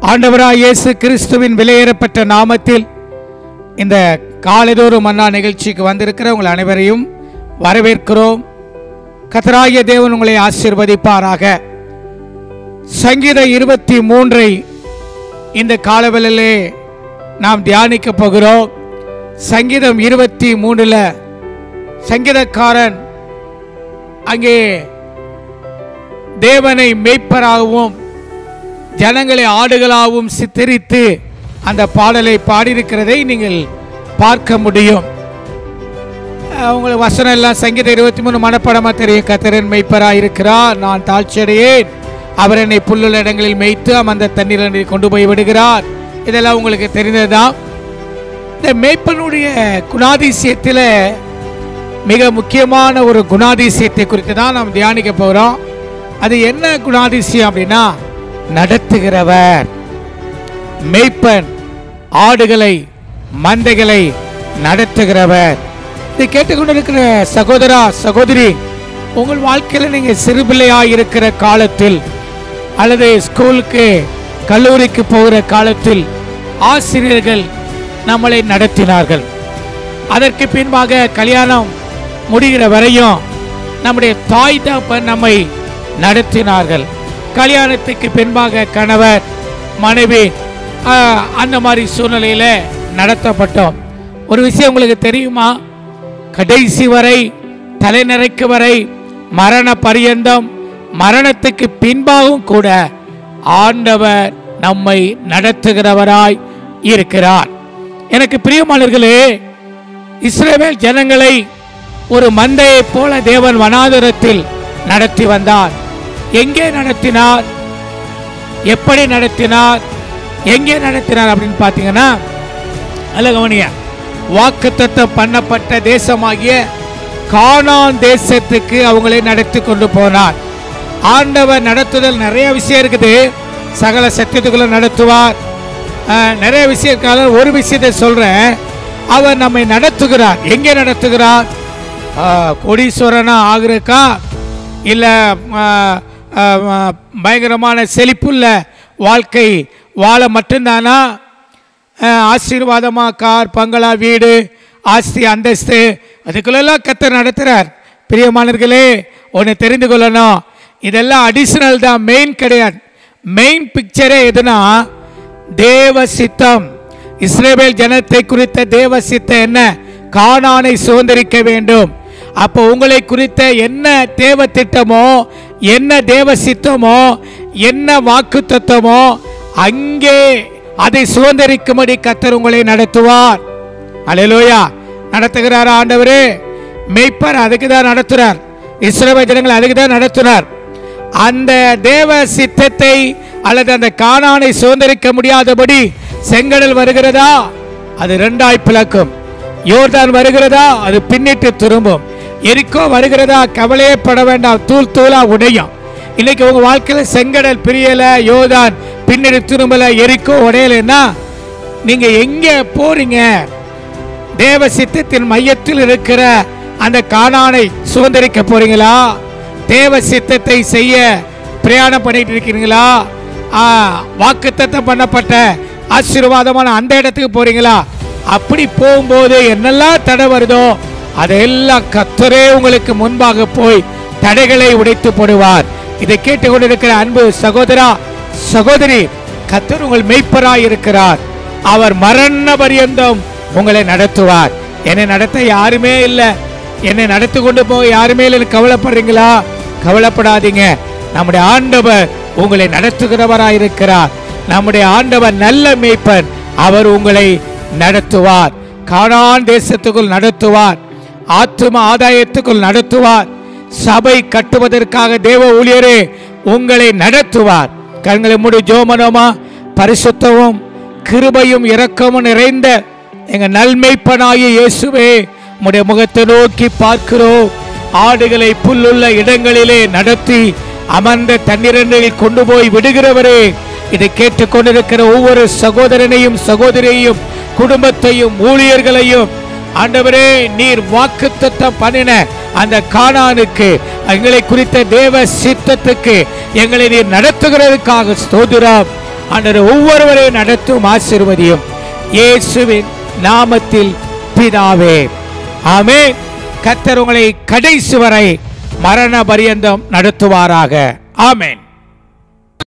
ஆண்டவராய் இயேசு கிறிஸ்துவின் விலையேறப்பட்ட நாமத்தில் இந்த காலைதோறும் மன்னா நிகழ்ச்சிக்கு வந்திருக்கிற உங்கள் அனைவரையும் வரவேற்கிறோம் கத்தராகிய தேவன் உங்களை ஆசீர்வதிப்பாராக சங்கீத இருபத்தி மூன்றை இந்த காலவெளியிலே நாம் தியானிக்க போகிறோம் சங்கீதம் இருபத்தி மூணுல சங்கீதக்காரன் அங்கே தேவனை மெய்ப்பராகவும் ஜனங்களை ஆடுகளாகவும் சித்தரித்து அந்த பாடலை பாடியிருக்கிறதை நீங்கள் பார்க்க முடியும் அஹ் உங்களுக்கு வசனம் எல்லாம் சங்கீதம் இருபத்தி மூணு மனப்படமா தெரியும் கத்தரன் மெய்ப்பராக இருக்கிறார் நான் தாழ்ச்சியடையேன் அவர் என்னை புல்லுள்ள இடங்களில் மேய்த்து அமர்ந்த தண்ணீர் கொண்டு போய் விடுகிறார் இதெல்லாம் உங்களுக்கு தெரிந்ததுதான் இந்த மேய்ப்பனுடைய குணாதிசயத்தில் மிக முக்கியமான ஒரு குணாதிசயத்தை குறித்து தான் நாம் தியானிக்க போகிறோம் அது என்ன குணாதிசயம் அப்படின்னா நடத்துகிறவர் மேய்ப்பன் ஆடுகளை மந்தைகளை நடத்துகிறவர் இதை கேட்டுக்கொண்டிருக்கிற சகோதரா சகோதரி உங்கள் வாழ்க்கையில் நீங்கள் சிறுபிள்ளையாக இருக்கிற காலத்தில் அல்லது ஸ்கூலுக்கு கல்லூரிக்கு போகிற காலத்தில் ஆசிரியர்கள் நம்மளை நடத்தினார்கள் அதற்கு பின்பாக கல்யாணம் முடிகிற வரையும் நம்முடைய தாய் தகப்பன் நம்மை நடத்தினார்கள் கல்யாணத்துக்கு பின்பாக கணவர் மனைவி ஆஹ், அந்த மாதிரி சூழ்நிலையில் நடத்தப்பட்டோம் ஒரு விஷயம் உங்களுக்கு தெரியுமா கடைசி வரை தலைநிறைக்கு வரை மரண பரியந்தம் மரணத்துக்கு பின்பாகவும் கூட ஆண்டவர் நம்மை நடத்துகிறவராய் இருக்கிறார் எனக்கு பிரியமானவர்களே இஸ்ரவேல் ஜனங்களை ஒரு மந்தையைப் போல தேவன் வனாந்தரத்தில் நடத்தி வந்தார் எங்கே நடத்தினார் எப்படி நடத்தினார் எங்கே நடத்தினார் அப்படின்னு பார்த்தீங்கன்னா அல்ல கவனியா வாக்குத்தத்தம் பண்ணப்பட்ட தேசமாகிய கானான் தேசத்துக்கு அவங்களை நடத்தி கொண்டு போனார் ஆண்டவர் நடத்துதல் நிறைய விஷயம் இருக்குது சகல சத்தியத்துக்குள்ள நடத்துவார் அஹ், நிறைய விஷயம் இருக்கால ஒரு விஷயத்தை சொல்றேன் அவர் நம்மை நடத்துகிறார் எங்கே நடத்துகிறார் அஹ், கோடீஸ்வரனா ஆகிறக்கா இல்லை பயங்கரமான செழிப்புள்ள வாழ்க்கை வாழ மட்டும்தானா அஹ், ஆசீர்வாதமா கார் பங்களா வீடு ஆஸ்தி அந்தஸ்து அதுக்குள்ளெல்லாம் கத்தர் நடத்துகிறார் பிரியமானவர்களே ஒன்று தெரிந்து கொள்ளணும் இதெல்லாம் அடிஷனல் தான் மெயின் கிடையாது மெயின் பிக்சரே எதுனா தேவ சித்தம் இஸ்ரேவேல் ஜனத்தை குறித்த தேவ சித்தம் என்ன கானானை சுதந்திரிக்க வேண்டும் அப்போ உங்களை குறித்த என்ன தேவ திட்டமோ என்ன தேவ சித்தமோ என்ன வாக்கு தத்துவமோ அங்கே அதை சுதந்திரிக்கும்படி கத்தர் உங்களை நடத்துவார் அலையலோயா நடத்துகிறார் ஆண்டவரே மெய்ப்பர் அதுக்கு தான் நடத்துறார் இஸ்ரவேல் ஜனங்களை அதுக்கு தான் நடத்துனார் அந்த தேவ சித்தத்தை அல்லது அந்த காணானை சுதந்திரிக்க முடியாதபடி செங்கடல் வருகிறதா அது ரெண்டாய் பிளக்கும் யோர்தான் வருகிறதா அது பின்னிட்டு திரும்பும் எரிக்கோ வருகிறதா கவலையே பட வேண்டாம் தூள் தூளா உடையும் இன்னைக்கு உங்க வாழ்க்கையில செங்கடல் பிரியல யோர்தான் பின்னிட்டு திரும்பல எரிக்கோ உடையலைன்னா நீங்க எங்க போறீங்க தேவ சித்தத்தின் மையத்தில் இருக்கிற அந்த காணானை சுதந்திரிக்க போறீங்களா தேவ சித்தத்தை செய்ய பிரயாணம் பண்ணிட்டு இருக்கிறீங்களா வாக்குத்தத்தம் பண்ணப்பட்ட ஆசீர்வாதமான அந்த இடத்துக்கு போறீங்களா அப்படி போகும்போது என்னெல்லாம் தடை வருதோ அதெல்லாம் கத்தரே உங்களுக்கு முன்பாக போய் தடைகளை உடைத்து போடுவார் இதை கேட்டுக்கொண்டிருக்கிற அன்பு சகோதரா சகோதரி கத்தர் உங்கள் மெய்ப்பராய் இருக்கிறார் அவர் மரண பரியந்தம் உங்களை நடத்துவார் என்னை நடத்த யாருமே இல்லை என்னை நடத்தி கொண்டு போக யாருமே இல்லை கவலைப்படுறீங்களா கவலைப்படாதீங்க நம்முடைய ஆண்டவர் உங்களை நடத்துகிறவராய் இருக்கிறார் நம்முடைய ஆண்டவர் நல்ல மேய்ப்பன் அவர் உங்களை நடத்துவார் கானான் தேசத்துக்குள் நடத்துவார் ஆத்தும ஆதாயத்துக்குள் நடத்துவார் சபை கட்டுவதற்காக தேவ ஊழியரே உங்களை நடத்துவார் கண்களை மூடி ஜோமனோமா பரிசுத்தமும் கிருபையும் இரக்கமும் நிறைந்த எங்க நல்மைப்பனாகிய இயேசுவே உம்முடைய முகத்தை நோக்கி பார்க்கிறோம் ஆடுகளை புல்லுள்ள இடங்களிலே நடத்தி அமர்ந்த தண்ணீரண்டில் கொண்டு போய் விடுகிறவரே இதை கேட்டுக்கொண்டிருக்கிற ஒவ்வொரு சகோதரனையும் சகோதரியையும் குடும்பத்தையும் ஊழியர்களையும் ஆண்டவரே நீர் வாக்குத்தத்தம் பண்ணின அந்த கானானுக்கு எங்களை குறித்த தேவ சித்தத்துக்கு எங்களை நீர் நடத்துகிறதுக்காக ஸ்தோதிரம் ஆண்டவர் ஒவ்வொருவரையும் நடத்தும் ஆசீர்வதியும் இயேசுவின் நாமத்தில் பிதாவே ஆமென் கர்த்தர் உங்களை கடைசி வரை மரண பரியந்தம் நடத்துவாராக ஆமென்